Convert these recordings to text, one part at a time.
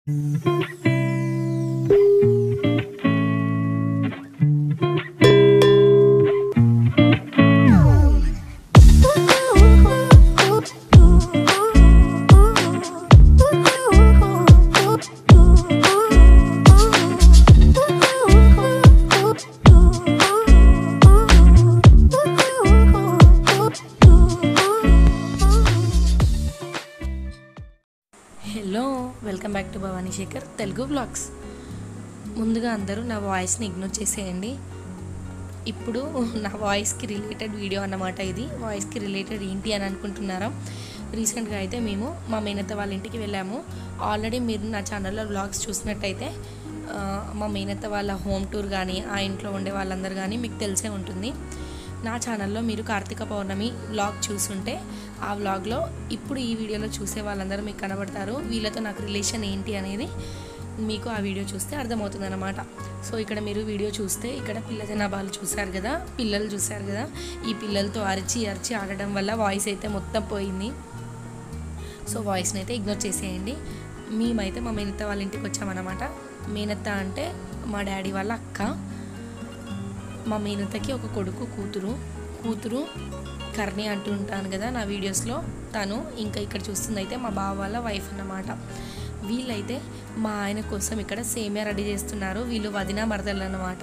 hello welcome back to Bhavani Shekar Telugu blogs ముందుగా అందరూ నా వాయిస్ని ఇగ్నోర్ చేసేయండి ఇప్పుడు నా వాయిస్కి రిలేటెడ్ వీడియో అన్నమాట ఇది వాయిస్కి రిలేటెడ్ ఏంటి అని అనుకుంటున్నారా రీసెంట్గా అయితే మేము మా మేనత్త వాళ్ళ ఇంటికి వెళ్ళాము ఆల్రెడీ మీరు నా ఛానల్లో వ్లాగ్స్ చూసినట్టయితే ఆ, మా మేనత్త వాళ్ళ హోమ్ టూర్ కానీ ఆ ఇంట్లో ఉండే వాళ్ళందరూ కానీ మీకు తెలిసే ఉంటుంది నా ఛానల్లో మీరు కార్తీక పౌర్ణమి వ్లాగ్ చూసుంటే ఆ వ్లాగ్లో ఇప్పుడు ఈ వీడియోలో చూసే వాళ్ళందరూ మీకు కనబడతారు వీళ్ళతో నాకు రిలేషన్ ఏంటి అనేది మీకు ఆ వీడియో చూస్తే అర్థమవుతుంది అనమాట సో ఇక్కడ మీరు వీడియో చూస్తే ఇక్కడ పిల్ల జనాభాలు చూశారు కదా పిల్లలు చూశారు కదా ఈ పిల్లలతో అరిచి అరిచి ఆడడం వల్ల వాయిస్ అయితే మొత్తం పోయింది సో వాయిస్ని అయితే ఇగ్నోర్ చేసేయండి మేమైతే మా మేనత్త వాళ్ళ ఇంటికి వచ్చామన్నమాట మేనత్త అంటే మా డాడీ వాళ్ళ అక్క మా మేనత్తకి ఒక కొడుకు కూతురు కూతురు కర్ణి అంటూ ఉంటాను కదా నా వీడియోస్లో తను ఇంకా ఇక్కడ చూస్తుంది అయితే మా బావ వాళ్ళ వైఫ్ అన్నమాట వీళ్ళైతే మా ఆయన కోసం ఇక్కడ సేమియా రెడీ చేస్తున్నారు వీళ్ళు వదిన మరదలు అన్నమాట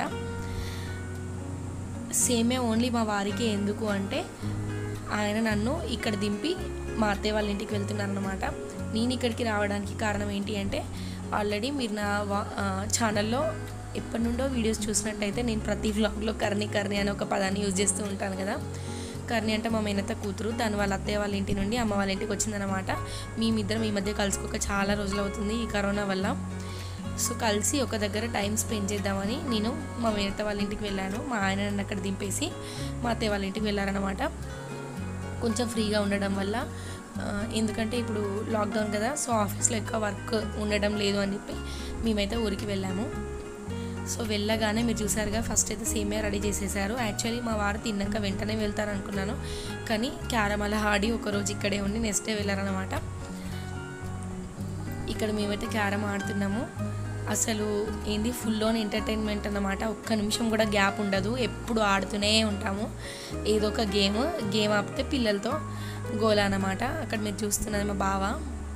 సేమియా ఓన్లీ మా వారికి ఎందుకు అంటే ఆయన నన్ను ఇక్కడ దింపి మా అత్తయ్య వాళ్ళ ఇంటికి వెళ్తున్నాను అనమాట నేను ఇక్కడికి రావడానికి కారణం ఏంటి అంటే ఆల్రెడీ మీరు నా వా- ఆ, ఛానల్లో ఎప్పటి నుండో వీడియోస్ చూసినట్టయితే నేను ప్రతి వ్లాగ్లో కర్ణి కర్ణి అనే ఒక పదాన్ని యూజ్ చేస్తూ ఉంటాను కదా కర్ణి అంటే మా మేనత్త కూతురు తను వాళ్ళ అత్తయ్య వాళ్ళ ఇంటి నుండి అమ్మ వాళ్ళ ఇంటికి వచ్చిందనమాట మేమిద్దరం ఈ మధ్య కలుసుకోక చాలా రోజులు అవుతుంది ఈ కరోనా వల్ల సో కలిసి ఒక దగ్గర టైం స్పెండ్ చేద్దామని నేను మా మేనత్త వాళ్ళ ఇంటికి వెళ్ళాను మా ఆయన నన్ను అక్కడ దింపేసి మా అత్తయ్య వాళ్ళ ఇంటికి వెళ్ళారనమాట కొంచెం ఫ్రీగా ఉండడం వల్ల ఆ, ఎందుకంటే ఇప్పుడు లాక్డౌన్ కదా సో ఆఫీస్లో ఎక్కువ వర్క్ ఉండడం లేదు అని చెప్పి మేమైతే ఊరికి వెళ్ళాము సో వెళ్ళగానే మీరు చూసారుగా ఫస్ట్ అయితే సేమియా రెడీ చేసేసారు యాక్చువల్లీ మా వారు తిన్నాక వెంటనే వెళ్తారు అనుకున్నాను కానీ క్యారమ్ అలా ఆడి ఒకరోజు ఇక్కడే ఉండి నెక్స్ట్ డే వెళ్ళారనమాట ఇక్కడ మేమైతే క్యారమ్ ఆడుతున్నాము అసలు ఏంది ఫుల్ ఆన్ ఎంటర్టైన్మెంట్ అన్నమాట ఒక్క నిమిషం కూడా గ్యాప్ ఉండదు ఎప్పుడు ఆడుతూనే ఉంటాము ఏదో ఒక గేమ్ గేమ్ ఆపితే పిల్లలతో గోలా అన్నమాట అక్కడ మీరు చూస్తున్నది మా బావ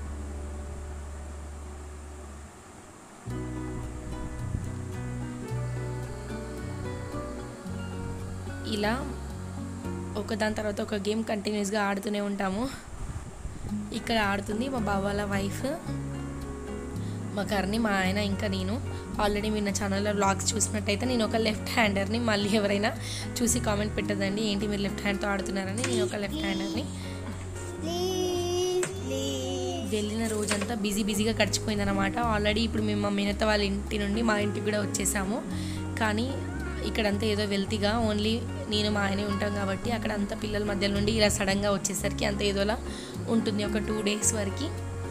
ఇలా ఒక దాని తర్వాత ఒక గేమ్ కంటిన్యూస్గా ఆడుతూనే ఉంటాము ఇక్కడ ఆడుతుంది మా బావ వాళ్ళ వైఫ్ మా కర్ని మా ఆయన ఇంకా నేను ఆల్రెడీ మీరు నా ఛానల్లో వ్లాగ్స్ చూసినట్టయితే నేను ఒక లెఫ్ట్ హ్యాండర్ని మళ్ళీ ఎవరైనా చూసి కామెంట్ పెట్టదండి ఏంటి మీరు లెఫ్ట్ హ్యాండ్తో ఆడుతున్నారని నేను ఒక లెఫ్ట్ హ్యాండర్ని వెళ్ళిన రోజంతా బిజీ బిజీగా గడిచిపోయిందనమాట ఆల్రెడీ ఇప్పుడు మేము మా మేనత్త వాళ్ళ ఇంటి నుండి మా ఇంటికి కూడా వచ్చేసాము కానీ ఇక్కడంతా ఏదో వెల్తీగా ఓన్లీ నేను మా ఆయనే ఉంటాం కాబట్టి అక్కడ అంతా పిల్లల మధ్య నుండి ఇలా సడన్గా వచ్చేసరికి అంత ఏదోలా ఉంటుంది ఒక టూ డేస్ వరకు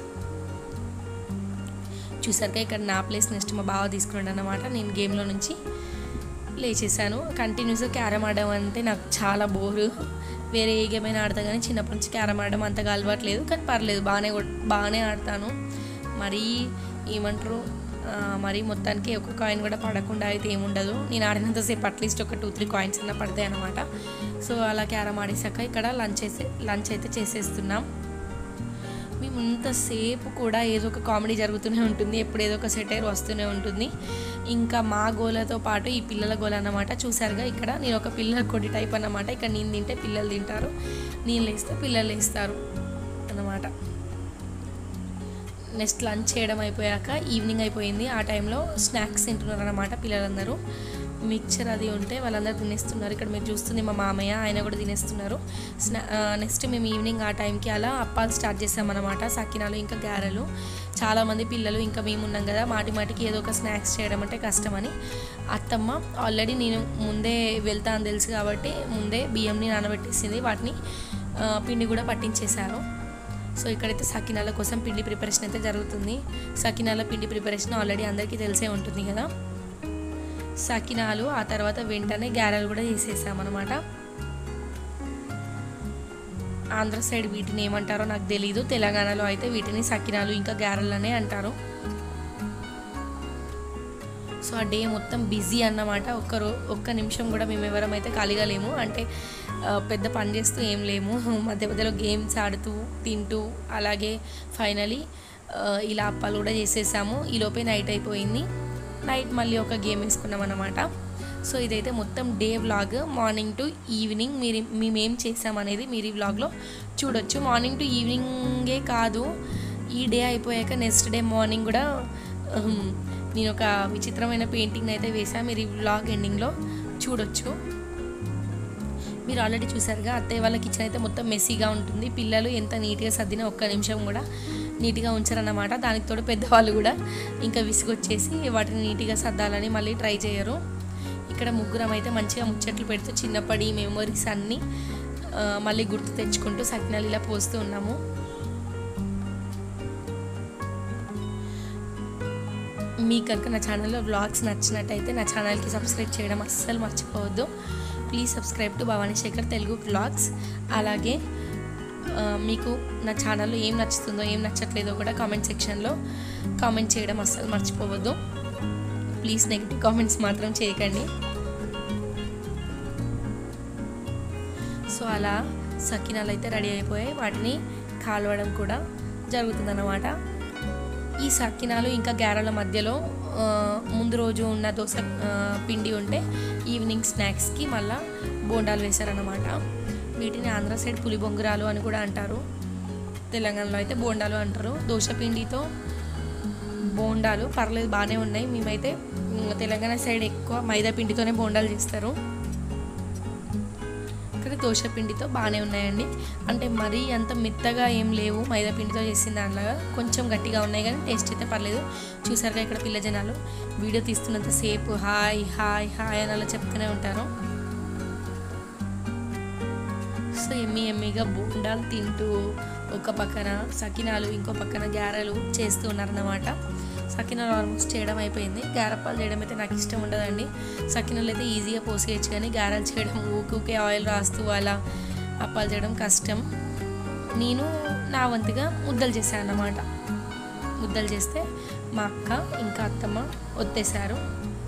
చూసారుగా ఇక్కడ నా ప్లేస్ నెక్స్ట్ మా బావ తీసుకున్నాడు అనమాట నేను గేమ్లో నుంచి లేచేసాను కంటిన్యూస్గా క్యారమ్ ఆడడం అంటే నాకు చాలా బోరు వేరే ఏ గేమ్ అయినా ఆడతా కానీ చిన్నప్పటి నుంచి క్యారమ్ ఆడడం అంతగా అలవాట్లేదు కానీ పర్లేదు బాగానే కొట్- బాగానే ఆడతాను మరీ ఏమంటారు ఆ, మరీ మొత్తానికి ఒక కాయిన్ కూడా పడకుండా అయితే ఏముండదు నేను ఆడినంతసేపు అట్లీస్ట్ ఒక టూ త్రీ కాయిన్స్ అన్న పడతాయి అనమాట సో అలా క్యారమ్ ఆడేసాక ఇక్కడ లంచ్ చేసే లంచ్ అయితే చేసేస్తున్నాం మేము ఇంతసేపు కూడా ఏదో ఒక కామెడీ జరుగుతూనే ఉంటుంది ఎప్పుడు ఏదో ఒక సెటైర్ వస్తూనే ఉంటుంది ఇంకా మా గోలతో పాటు ఈ పిల్లల గోల అన్నమాట చూసారుగా ఇక్కడ నేను ఒక పిల్లల కొడి టైప్ అన్నమాట ఇక్కడ నేను తింటే పిల్లలు తింటారు నేను లేస్తే పిల్లలు లేస్తారు అన్నమాట నెక్స్ట్ లంచ్ చేయడం అయిపోయాక ఈవినింగ్ అయిపోయింది ఆ టైంలో స్నాక్స్ తింటున్నారు అనమాట పిల్లలందరూ మిక్చర్ అది ఉంటే వాళ్ళందరూ తినేస్తున్నారు ఇక్కడ మీరు చూస్తుంది మా మామయ్య ఆయన కూడా తినేస్తున్నారు స్నా నెక్స్ట్ మేము ఈవినింగ్ ఆ టైంకి అలా అప్పాలు స్టార్ట్ చేసామన్నమాట సకినాలు ఇంకా గారెలు చాలామంది పిల్లలు ఇంకా మేము ఉన్నాం కదా మాటి మాటికి ఏదో ఒక స్నాక్స్ చేయడం అంటే కష్టమని అత్తమ్మ ఆల్రెడీ నేను ముందే వెళ్తా అని తెలుసు కాబట్టి ముందే బియ్యంని నానబెట్టేసింది వాటిని ఆ, పిండి కూడా పట్టించేశారు సో ఇక్కడైతే సకినాల కోసం పిండి ప్రిపరేషన్ అయితే జరుగుతుంది సకినాల పిండి ప్రిపరేషన్ ఆల్రెడీ అందరికీ తెలిసే ఉంటుంది కదా సకినాలు ఆ తర్వాత వెంటనే గారెలు కూడా చేసేసామన్నమాట ఆంధ్ర సైడ్ వీటిని ఏమంటారో నాకు తెలీదు తెలంగాణలో అయితే వీటిని సకినాలు ఇంకా గారెలనే అంటారు సో ఆ డే మొత్తం బిజీ అన్నమాట ఒక్క రో ఒక్క నిమిషం కూడా మేము ఎవరమైతే ఖాళీగా లేము అంటే ఆ, పెద్ద పని చేస్తూ ఏం లేము మధ్య మధ్యలో గేమ్స్ ఆడుతూ తింటూ అలాగే ఫైనలీ ఇలా అప్పాలు కూడా చేసేసాము ఈలోపే నైట్ అయిపోయింది నైట్ మళ్ళీ ఒక గేమ్ వేసుకున్నాం అన్నమాట సో ఇదైతే మొత్తం day vlog morning to evening మీరు మేమేం చేసామనేది మీరు ఈ వ్లాగ్లో చూడొచ్చు మార్నింగ్ టు ఈవినింగే కాదు ఈ డే అయిపోయాక నెక్స్ట్ డే మార్నింగ్ కూడా ఉహుం, నేను ఒక విచిత్రమైన పెయింటింగ్ అయితే వేసా మీరు ఈ వ్లాగ్ ఎండింగ్లో చూడొచ్చు మీరు ఆల్రెడీ చూసారుగా అత్తయ్య వాళ్ళ కిచెన్ అయితే మొత్తం మెస్సీగా ఉంటుంది పిల్లలు ఎంత నీట్గా సర్దినా ఒక్క నిమిషం కూడా నీట్గా ఉంచారన్నమాట దానికి తోడు పెద్దవాళ్ళు కూడా ఇంకా విసుగొచ్చేసి వాటిని నీట్గా సర్దాలని మళ్ళీ ట్రై చేయరు ఇక్కడ ముగ్గురం అయితే మంచిగా ముచ్చట్లు పెడుతూ చిన్నప్పటి మెమొరీస్ అన్నీ ఆ, మళ్ళీ గుర్తు తెచ్చుకుంటూ సకినాలు ఇలా పోస్తూ ఉన్నాము మీకు కనుక నా ఛానల్లో వ్లాగ్స్ నచ్చినట్టయితే నా ఛానల్కి సబ్స్క్రైబ్ చేయడం అస్సలు మర్చిపోవద్దు please subscribe to Bhavani Shekar Telugu vlogs అలాగే ఆ, మీకు నా ఛానల్లో ఏం నచ్చుతుందో ఏం నచ్చట్లేదో కూడా కామెంట్ సెక్షన్లో కామెంట్ చేయడం అస్సలు మర్చిపోవద్దు ప్లీజ్ నెగిటివ్ కామెంట్స్ మాత్రం చేయకండి సో అలా సకినాలు అయితే రెడీ అయిపోయాయి వాటిని కాలవడం కూడా జరుగుతుందన్నమాట ఈ సకినాలు ఇంకా గారెల మధ్యలో ఆ, ముందు రోజు ఉన్న దోశ ఆ, పిండి ఉంటే ఈవినింగ్ స్నాక్స్కి మళ్ళా బోండాలు వేశారన్నమాట వీటిని ఆంధ్ర సైడ్ పులి బొంగురాలు అని కూడా అంటారు తెలంగాణలో అయితే బోండాలు అంటారు దోశ పిండితో బోండాలు పర్లేదు బాగానే ఉన్నాయి మేమైతే ఉమ్, తెలంగాణ సైడ్ ఎక్కువ మైదా పిండితోనే బోండాలు చేస్తారు ఇక్కడ దోశ పిండితో బాగానే ఉన్నాయండి అంటే మరీ అంత మెత్తగా ఏం లేవు మైదా పిండితో చేసిన దానిలాగా కొంచెం గట్టిగా ఉన్నాయి కానీ టేస్ట్ అయితే పర్లేదు చూసారుగా ఇక్కడ పిల్ల జనాలు వీడియో తీస్తున్నంత సేపు హాయ్ హాయ్ హాయ్ అని అలా చెప్తూనే ఉంటారు సో ఎమ్మి ఎమ్మిగా బోండాలు తింటూ ఒక పక్కన సకినాలు ఇంకో పక్కన గారెలు చేస్తూ ఉన్నారన్నమాట సకినాలు ఆల్మోస్ట్ చేయడం అయిపోయింది గారప్పాలు చేయడం అయితే నాకు ఇష్టం ఉండదండి సకినాలు అయితే ఈజీగా పోసేయచ్చు కానీ గారెలు చేయడం ఊకే ఆయిల్ రాస్తూ అలా అప్పాలు చేయడం కష్టం నేను నా వంతుగా ముద్దలు చేశాను అన్నమాట ముద్దలు చేస్తే మా అక్క ఇంకా అత్తమ్మ ఒత్తేశారు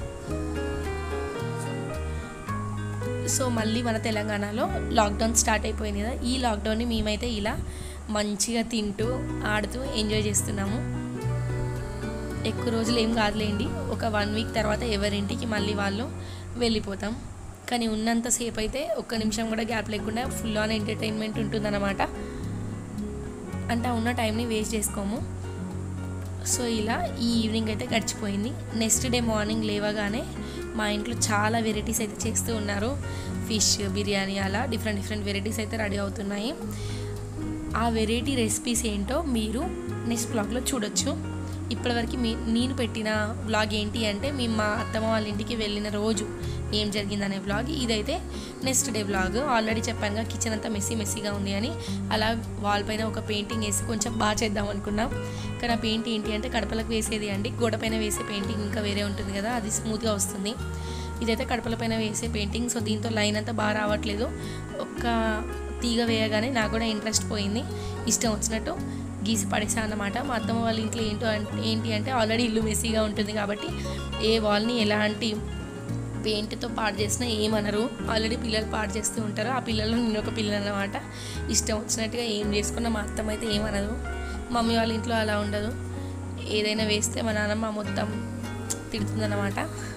సో మళ్ళీ మన తెలంగాణలో లాక్డౌన్ స్టార్ట్ అయిపోయింది కదా ఈ లాక్డౌన్ని మేమైతే ఇలా మంచిగా తింటూ ఆడుతూ ఎంజాయ్ చేస్తున్నాము ఎక్కువ రోజులు ఏం కాదులేండి ఒక వన్ వీక్ తర్వాత ఎవరింటికి మళ్ళీ వాళ్ళు వెళ్ళిపోతాం కానీ ఉన్నంతసేపు అయితే ఒక్క నిమిషం కూడా గ్యాప్ లేకుండా ఫుల్ ఆన్ ఎంటర్టైన్మెంట్ ఉంటుందన్నమాట అంటే ఆ ఉన్న టైంని వేస్ట్ చేసుకోము సో ఇలా ఈ ఈవినింగ్ అయితే గడిచిపోయింది నెక్స్ట్ డే మార్నింగ్ లేవగానే మా ఇంట్లో చాలా వెరైటీస్ అయితే చేస్తూ ఉన్నారు ఫిష్ బిర్యానీ అలా డిఫరెంట్ డిఫరెంట్ వెరైటీస్ అయితే రెడీ అవుతున్నాయి ఆ వెరైటీ రెసిపీస్ ఏంటో మీరు నెక్స్ట్ బ్లాగ్లో చూడొచ్చు ఇప్పటివరకు మీ నేను పెట్టిన వ్లాగ్ ఏంటి అంటే మేము మా అత్తమ్మ వాళ్ళ ఇంటికి వెళ్ళిన రోజు ఏం జరిగిందనే వ్లాగ్ ఇదైతే నెక్స్ట్ డే వ్లాగ్ ఆల్రెడీ చెప్పానుగా కిచెన్ అంతా మెస్సీ మెస్సీగా ఉంది అని అలా వాల్ పైన ఒక పెయింటింగ్ వేసి కొంచెం బాగా చేద్దాం అనుకున్నాం కానీ ఆ పెయింట్ ఏంటి అంటే కడపలకు వేసేది అండి గోడ పైన వేసే పెయింటింగ్ ఇంకా వేరే ఉంటుంది కదా అది స్మూత్గా వస్తుంది ఇదైతే కడపల పైన వేసే పెయింటింగ్ సో దీంతో లైన్ అంతా బాగా రావట్లేదు ఒక్క తీగ వేయగానే నాకు కూడా ఇంట్రెస్ట్ పోయింది ఇష్టం వచ్చినట్టు గీసి పడేసా అన్నమాట మా అత్తమ్మ వాళ్ళ ఇంట్లో ఏంటో అంటే ఏంటి అంటే ఆల్రెడీ ఇల్లు మెస్సీగా ఉంటుంది కాబట్టి ఏ వాల్ని ఎలాంటి పెయింట్తో పాడు చేసినా ఏమనరు ఆల్రెడీ పిల్లలు పాడు చేస్తూ ఉంటారు ఆ పిల్లలు నేను ఒక పిల్లలు అన్నమాట ఇష్టం వచ్చినట్టుగా ఏం చేసుకున్నా మా అత్తమ్మ అయితే ఏమనదు మమ్మీ వాళ్ళ ఇంట్లో అలా ఉండదు ఏదైనా వేస్తే మా నాన్నమ్మ మొత్తం తిడుతుందన్నమాట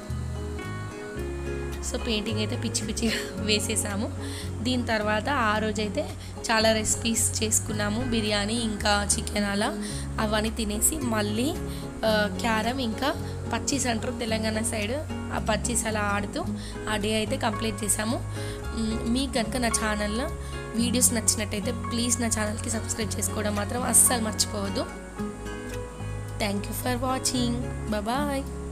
సో పెయింటింగ్ అయితే పిచ్చి పిచ్చిగా వేసేసాము దీని తర్వాత ఆ రోజైతే చాలా రెసిపీస్ చేసుకున్నాము బిర్యానీ ఇంకా చికెన్ అలా అవన్నీ తినేసి మళ్ళీ ఆ, క్యారమ్ ఇంకా పచ్చీస్ అంటారు తెలంగాణ సైడ్ ఆ పచ్చీస్ అలా ఆడుతూ ఆ డే అయితే కంప్లీట్ చేసాము మ్, మీకు కనుక నా ఛానల్లో వీడియోస్ నచ్చినట్టయితే ప్లీజ్ నా ఛానల్కి సబ్స్క్రైబ్ చేసుకోవడం మాత్రం అస్సలు మర్చిపోవద్దు thank you for watching bye